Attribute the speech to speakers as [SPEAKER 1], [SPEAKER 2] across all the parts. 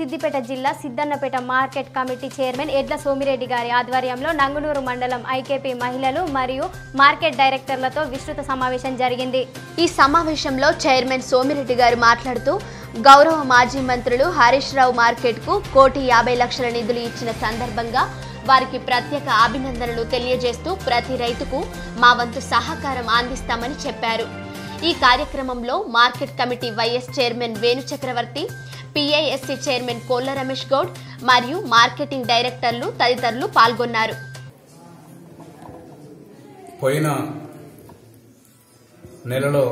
[SPEAKER 1] సిద్దిపేట జిల్లా Siddannapeta market committee chairman ఎడ్ల సోమిరెడ్డి గారి ఆధ్వర్యంలో నంగునూరు మండలం ఐకేపీ మహిళలు మరియు మార్కెట్ డైరెక్టర్లతో విస్తృత సమావేశం జరిగింది
[SPEAKER 2] ఈ సమావేశంలో చైర్మన్ సోమిరెడ్డి గారు మాట్లాడుతూ గౌరవ మాజీ మంత్రులు హరీష్ రావు మార్కెట్కు కోటి యాభై లక్షల నిధులు ఇచ్చిన సందర్భంగా వారికి ప్రత్యేక అభినందనలు తెలియజేస్తూ ప్రతి రైతుకు మా వంతు సహకారం అందిస్తామని చెప్పారు ఈ కార్యక్రమంలో market committee vice chairman Venu Chakravarthi PISC chairman Kolla Ramesh Goud మరియు మార్కెటింగ్ డైరెక్టర్లు తదితరులు పాల్గొన్నారు
[SPEAKER 3] పోయిన నెలలో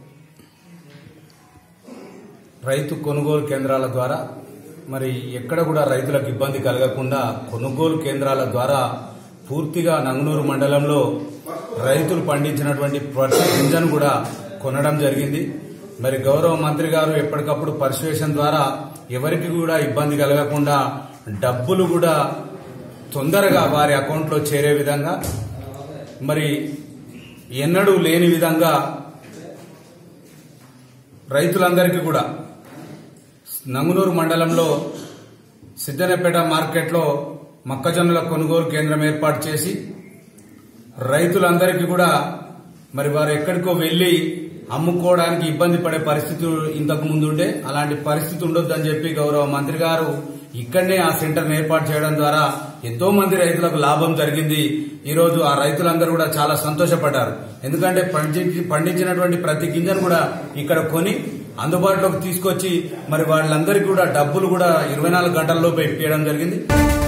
[SPEAKER 3] రైతు కొనుగోలు కేంద్రాల ద్వారా మరి ఎక్కడ కూడా రైతులకు ఇబ్బంది కలగకుండా కొనుగోలు కేంద్రాల ద్వారా పూర్తిగా నంగునూరు మండలంలో రైతులు పండించినటువంటి ప్రతి గింజను కూడా కొనడం జరిగింది మరి గౌరవ మంత్రి గారు ఎప్పటికప్పుడు పర్సువేషన్ ద్వారా ఎవరికి కూడా ఇబ్బంది కలగకుండా డబ్బులు కూడా తొందరగా వారి అకౌంట్లో చేరే విధంగా మరి ఎన్నడూ లేని విధంగా రైతులందరికీ కూడా నంగునూరు మండలంలో సిద్దనపేట మార్కెట్లో మొక్కజొన్నల కొనుగోలు కేంద్రం ఏర్పాటు చేసి రైతులందరికీ కూడా మరి వారు ఎక్కడికో వెళ్లి అమ్ముకోవడానికి ఇబ్బంది పడే పరిస్థితి ఇంతకు ముందు ఉండే అలాంటి పరిస్థితి ఉండొద్దని చెప్పి గౌరవ మంత్రి గారు ఇక్కడనే ఆ సెంటర్ ఏర్పాటు చేయడం ద్వారా ఎంతో మంది రైతులకు లాభం జరిగింది ఈ రోజు ఆ రైతులందరూ కూడా చాలా సంతోషపడ్డారు ఎందుకంటే పండించి- పండించినటువంటి ప్రతి గింజను కూడా ఇక్కడ కొని అందుబాటులోకి తీసుకొచ్చి మరి వాళ్ళందరికీ కూడా డబ్బులు కూడా ఇరవై నాలుగు గంటల్లోపు ఇప్పించడం జరిగింది